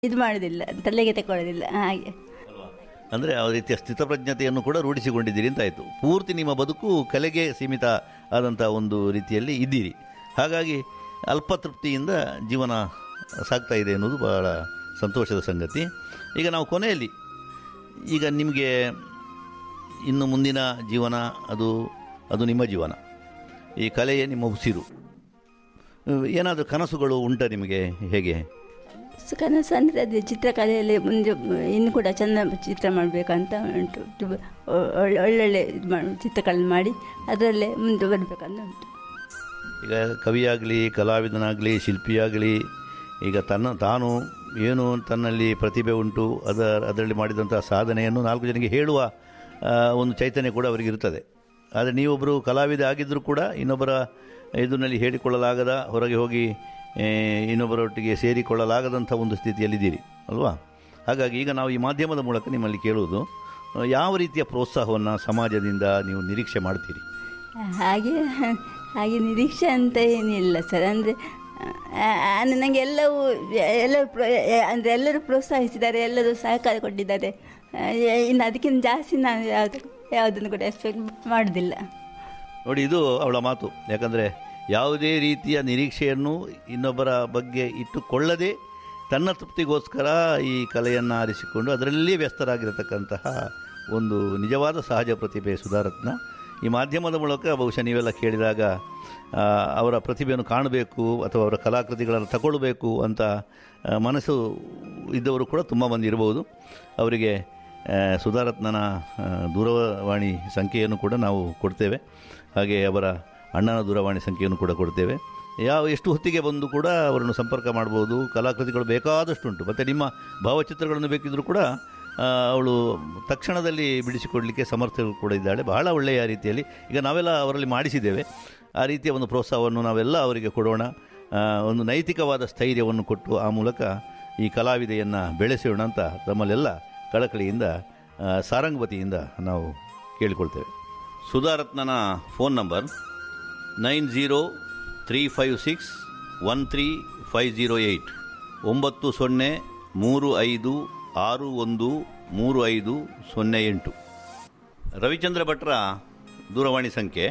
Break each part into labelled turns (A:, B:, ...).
A: ಇದು ಮಾಡೋದಿಲ್ಲ ತಲೆಗೆ ತಗೊಳ್ಳೋದಿಲ್ಲ ಹಾಗೆ
B: ಅಂದರೆ ಆ ರೀತಿಯ ಸ್ಥಿತಪ್ರಜ್ಞತೆಯನ್ನು ಕೂಡ ರೂಢಿಸಿಕೊಂಡಿದ್ದೀರಿ ಅಂತಾಯಿತು ಪೂರ್ತಿ ನಿಮ್ಮ ಬದುಕು ಕಲೆಗೆ ಸೀಮಿತ ಆದಂಥ ಒಂದು ರೀತಿಯಲ್ಲಿ ಇದ್ದೀರಿ ಹಾಗಾಗಿ ಅಲ್ಪತೃಪ್ತಿಯಿಂದ ಜೀವನ ಸಾಗ್ತಾ ಇದೆ ಅನ್ನೋದು ಬಹಳ ಸಂತೋಷದ ಸಂಗತಿ ಈಗ ನಾವು ಕೊನೆಯಲ್ಲಿ ಈಗ ನಿಮಗೆ ಇನ್ನು ಮುಂದಿನ ಜೀವನ ಅದು ಅದು ನಿಮ್ಮ ಜೀವನ ಈ ಕಲೆಯೇ ನಿಮ್ಮ ಉಸಿರು ಏನಾದರೂ ಕನಸುಗಳು ಉಂಟ ನಿಮಗೆ ಹೇಗೆ
A: ಸೊ ಕನಸು ಅಂದರೆ ಅದೇ ಚಿತ್ರಕಲೆಯಲ್ಲಿ ಮುಂದೆ ಇನ್ನು ಕೂಡ ಚೆಂದ ಚಿತ್ರ ಮಾಡಬೇಕಂತ ಉಂಟು ತುಂಬ ಒಳ್ಳೆ ಒಳ್ಳೊಳ್ಳೆ ಇದು ಮಾಡಿ ಚಿತ್ರಕಲೆ ಮಾಡಿ ಅದರಲ್ಲೇ ಮುಂದೆ ಬರಬೇಕಂತ ಉಂಟು
B: ಈಗ ಕವಿಯಾಗಲಿ ಕಲಾವಿದನಾಗಲಿ ಶಿಲ್ಪಿಯಾಗಲಿ ಈಗ ತನ್ನ ತಾನು ಏನು ತನ್ನಲ್ಲಿ ಪ್ರತಿಭೆ ಉಂಟು ಅದರ ಅದರಲ್ಲಿ ಮಾಡಿದಂಥ ಸಾಧನೆಯನ್ನು ನಾಲ್ಕು ಜನಕ್ಕೆ ಹೇಳುವ ಆ, ಒಂದು ಚೈತನ್ಯ ಕೂಡ ಅವರಿಗೆ ಇರ್ತದೆ ಆದರೆ ನೀವೊಬ್ಬರು ಕಲಾವಿದ ಆಗಿದ್ದರೂ ಕೂಡ ಇನ್ನೊಬ್ಬರ ಇದರಲ್ಲಿ ಹೇಳಿಕೊಳ್ಳಲಾಗದ ಹೊರಗೆ ಹೋಗಿ ಏ, ಇನ್ನೊಬ್ಬರೊಟ್ಟಿಗೆ ಸೇರಿಕೊಳ್ಳಲಾಗದಂಥ ಒಂದು ಸ್ಥಿತಿಯಲ್ಲಿದ್ದೀರಿ ಅಲ್ವಾ ಹಾಗಾಗಿ ಈಗ ನಾವು ಈ ಮಾಧ್ಯಮದ ಮೂಲಕ ನಿಮ್ಮಲ್ಲಿ ಕೇಳುವುದು ಆ, ಯಾವ ರೀತಿಯ ಪ್ರೋತ್ಸಾಹವನ್ನು ಸಮಾಜದಿಂದ ನೀವು ನಿರೀಕ್ಷೆ ಮಾಡ್ತೀರಿ
A: ಹಾಗೆ ಹಾಗೆ ನಿರೀಕ್ಷೆ ಅಂತ ಏನಿಲ್ಲ ಸರ್ ಅಂದರೆ ನನಗೆ ಎಲ್ಲವೂ ಎಲ್ಲರೂ ಪ್ರೋ ಅಂದರೆ ಎಲ್ಲರೂ ಪ್ರೋತ್ಸಾಹಿಸಿದ್ದಾರೆ ಎಲ್ಲರೂ ಸಹಕಾರ ಕೊಟ್ಟಿದ್ದಾರೆ ಆ, ಇನ್ನು ಅದಕ್ಕಿಂತ ಜಾಸ್ತಿ ನಾನು ಯಾವುದು ಯಾವುದನ್ನು ಕೂಡ ಎಕ್ಸ್ಪೆಕ್ಟ್ ಮಾಡೋದಿಲ್ಲ
B: ನೋಡಿ ಇದು ಅವಳ ಮಾತು ಯಾಕಂದರೆ ಯಾವುದೇ ರೀತಿಯ ನಿರೀಕ್ಷೆಯನ್ನು ಇನ್ನೊಬ್ಬರ ಬಗ್ಗೆ ಇಟ್ಟುಕೊಳ್ಳದೆ ತನ್ನ ತೃಪ್ತಿಗೋಸ್ಕರ ಈ ಕಲೆಯನ್ನು ಆರಿಸಿಕೊಂಡು ಅದರಲ್ಲೇ ವ್ಯಸ್ತರಾಗಿರತಕ್ಕಂತಹ ಒಂದು ನಿಜವಾದ ಸಹಜ ಪ್ರತಿಭೆ ಸುಧಾರತ್ನ ಈ ಮಾಧ್ಯಮದ ಮೂಲಕ ಬಹುಶಃ ನೀವೆಲ್ಲ ಕೇಳಿದಾಗ ಆ, ಅವರ ಪ್ರತಿಭೆಯನ್ನು ಕಾಣಬೇಕು ಅಥವಾ ಅವರ ಕಲಾಕೃತಿಗಳನ್ನು ತಗೊಳ್ಬೇಕು ಅಂತ ಆ, ಮನಸ್ಸು ಇದ್ದವರು ಕೂಡ ತುಂಬ ಮಂದಿ ಇರಬಹುದು ಅವರಿಗೆ ಆ, ಸುಧಾರತ್ನನ ಆ, ದೂರವಾಣಿ ಸಂಖ್ಯೆಯನ್ನು ಕೂಡ ನಾವು ಕೊಡ್ತೇವೆ ಹಾಗೆ ಅವರ ಅಣ್ಣನ ದೂರವಾಣಿ ಸಂಖ್ಯೆಯನ್ನು ಕೂಡ ಕೊಡ್ತೇವೆ ಯಾವ ಎಷ್ಟು ಹೊತ್ತಿಗೆ ಬಂದು ಕೂಡ ಅವರನ್ನು ಸಂಪರ್ಕ ಮಾಡ್ಬೋದು ಕಲಾಕೃತಿಗಳು ಬೇಕಾದಷ್ಟುಂಟು ಮತ್ತು ನಿಮ್ಮ ಭಾವಚಿತ್ರಗಳನ್ನು ಬೇಕಿದ್ದರೂ ಕೂಡ ಆ, ಅವಳು ತಕ್ಷಣದಲ್ಲಿ ಬಿಡಿಸಿಕೊಡಲಿಕ್ಕೆ ಸಮರ್ಥರು ಕೂಡ ಇದ್ದಾಳೆ ಬಹಳ ಒಳ್ಳೆಯ ರೀತಿಯಲ್ಲಿ ಈಗ ನಾವೆಲ್ಲ ಅವರಲ್ಲಿ ಮಾಡಿಸಿದ್ದೇವೆ ಆ ರೀತಿಯ ಒಂದು ಪ್ರೋತ್ಸಾಹವನ್ನು ನಾವೆಲ್ಲ ಅವರಿಗೆ ಕೊಡೋಣ ಆ, ಒಂದು ನೈತಿಕವಾದ ಸ್ಥೈರ್ಯವನ್ನು ಕೊಟ್ಟು ಆ ಮೂಲಕ ಈ ಕಲಾವಿದೆಯನ್ನು ಬೆಳೆಸೋಣ ಅಂತ ತಮ್ಮಲ್ಲೆಲ್ಲ ಕಳಕಳಿಯಿಂದ ಆ, ಸಾರಂಗವತಿಯಿಂದ ನಾವು ಕೇಳಿಕೊಳ್ತೇವೆ ಸುಧಾರತ್ನನ phone number nine zero three five six one three five zero eight ಒಂಬತ್ತು ಸೊನ್ನೆ ಮೂರು ಐದು ಆರು ಒಂದು ಮೂರು ಐದು ಸೊನ್ನೆ ಎಂಟು ರವಿಚಂದ್ರ ಭಟ್ರ ದೂರವಾಣಿ ಸಂಖ್ಯೆ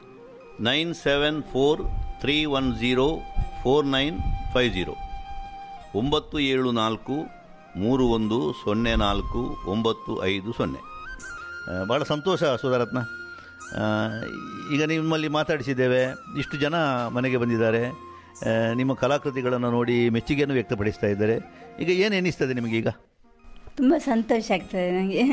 B: nine seven four three one zero four nine five zero ಒಂಬತ್ತು ಏಳು ನಾಲ್ಕು ಮೂರು ಒಂದು ಸೊನ್ನೆ ನಾಲ್ಕು ಒಂಬತ್ತು ಐದು ಸೊನ್ನೆ ಆ, ಭಾಳ ಸಂತೋಷ ಸುಧಾರತ್ನ ಆ, ಈಗ ನಿಮ್ಮಲ್ಲಿ ಮಾತಾಡಿಸಿದ್ದೇವೆ ಇಷ್ಟು ಜನ ಮನೆಗೆ ಬಂದಿದ್ದಾರೆ ಆ, ನಿಮ್ಮ ಕಲಾಕೃತಿಗಳನ್ನು ನೋಡಿ ಮೆಚ್ಚುಗೆಯನ್ನು ವ್ಯಕ್ತಪಡಿಸ್ತಾ ಇದ್ದಾರೆ ಈಗ ಏನು ಎನಿಸ್ತದೆ ನಿಮಗೀಗ
A: ತುಂಬ ಸಂತೋಷ ಆಗ್ತದೆ ನನಗೆ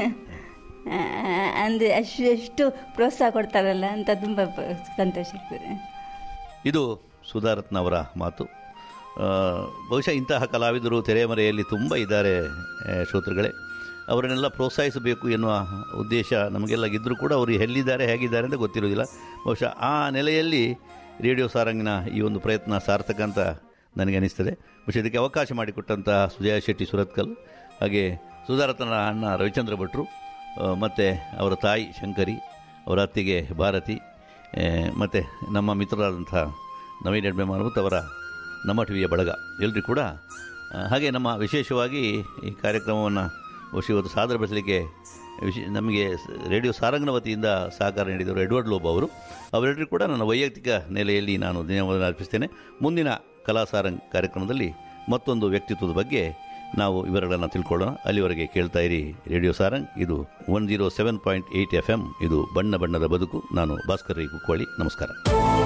A: ಅಂದರೆ ಅಷ್ಟು ಎಷ್ಟು ಪ್ರೋತ್ಸಾಹ ಕೊಡ್ತಾರಲ್ಲ ಅಂತ ತುಂಬ ಪ- ಸಂತೋಷ ಆಗ್ತದೆ
B: ಇದು ಸುಧಾರತ್ನ ಅವರ ಮಾತು ಆ, ಬಹುಶಃ ಇಂತಹ ಕಲಾವಿದರು ತೆರೆಮರೆಯಲ್ಲಿ ತುಂಬ ಇದ್ದಾರೆ ಆ, ಶ್ರೋತೃಗಳೇ ಅವರನ್ನೆಲ್ಲ ಪ್ರೋತ್ಸಾಹಿಸಬೇಕು ಎನ್ನುವ ಉದ್ದೇಶ ನಮಗೆಲ್ಲ ಇದ್ದರೂ ಕೂಡ ಅವರು ಎಲ್ಲಿದ್ದಾರೆ ಹೇಗಿದ್ದಾರೆ ಅಂತ ಗೊತ್ತಿರೋದಿಲ್ಲ ಬಹುಶಃ ಆ ನೆಲೆಯಲ್ಲಿ ರೇಡಿಯೋ ಸಾರಂಗಿನ ಈ ಒಂದು ಪ್ರಯತ್ನ ಸಾರ್ಥಕ ಅಂತ ನನಗೆ ಅನಿಸ್ತದೆ ಬಹುಶಃ ಇದಕ್ಕೆ ಅವಕಾಶ ಮಾಡಿಕೊಟ್ಟಂಥ ಸುಜಯ ಶೆಟ್ಟಿ ಸುರತ್ಕಲ್ ಹಾಗೆ ಸುಧಾರತನ ಅಣ್ಣ ರವಿಚಂದ್ರ ಭಟ್ರು ಮತ್ತು ಅವರ ತಾಯಿ ಶಂಕರಿ ಅವರ ಅತ್ತಿಗೆ ಭಾರತಿ ಮತ್ತು ನಮ್ಮ ಮಿತ್ರರಾದಂಥ ನವೀನ್ ಎಡ್ಮೆ ಮಾರುತ್ ಅವರ ನಮ್ಮ ಟಿವಿಯ ಬಳಗ ಎಲ್ಲರೂ ಕೂಡ ಆ, ಹಾಗೆ ನಮ್ಮ ವಿಶೇಷವಾಗಿ ಈ ಕಾರ್ಯಕ್ರಮವನ್ನು ಬಹುಶಃ ಇವತ್ತು ಸಾದರಪಡಿಸಲಿಕ್ಕೆ ವಿಶ್ ನಮಗೆ ಸ- ರೇಡಿಯೋ ಸಾರಂಗನ ವತಿಯಿಂದ ಸಹಕಾರ ನೀಡಿದವರು ಎಡ್ವರ್ಡ್ ಲೋಬ್ ಅವರು ಅವರೆಲ್ಲರೂ ಕೂಡ ನನ್ನ ವೈಯಕ್ತಿಕ ನೆಲೆಯಲ್ಲಿ ನಾನು ಧನ್ಯವಾದ ಅರ್ಪಿಸ್ತೇನೆ ಮುಂದಿನ ಕಲಾ ಸಾರಂಗ್ ಕಾರ್ಯಕ್ರಮದಲ್ಲಿ ಮತ್ತೊಂದು ವ್ಯಕ್ತಿತ್ವದ ಬಗ್ಗೆ ನಾವು ಇವರುಗಳನ್ನು ತಿಳ್ಕೊಳ್ಳೋಣ ಅಲ್ಲಿವರೆಗೆ ಕೇಳ್ತಾ ಇರಿ ರೇಡಿಯೋ ಸಾರಂಗ್ ಇದು one zero seven point eight F M ಇದು ಬಣ್ಣ ಬಣ್ಣದ ಬದುಕು ನಾನು ಭಾಸ್ಕರ್ ರೈ ಕುಕ್ಕೋಳಿ ನಮಸ್ಕಾರ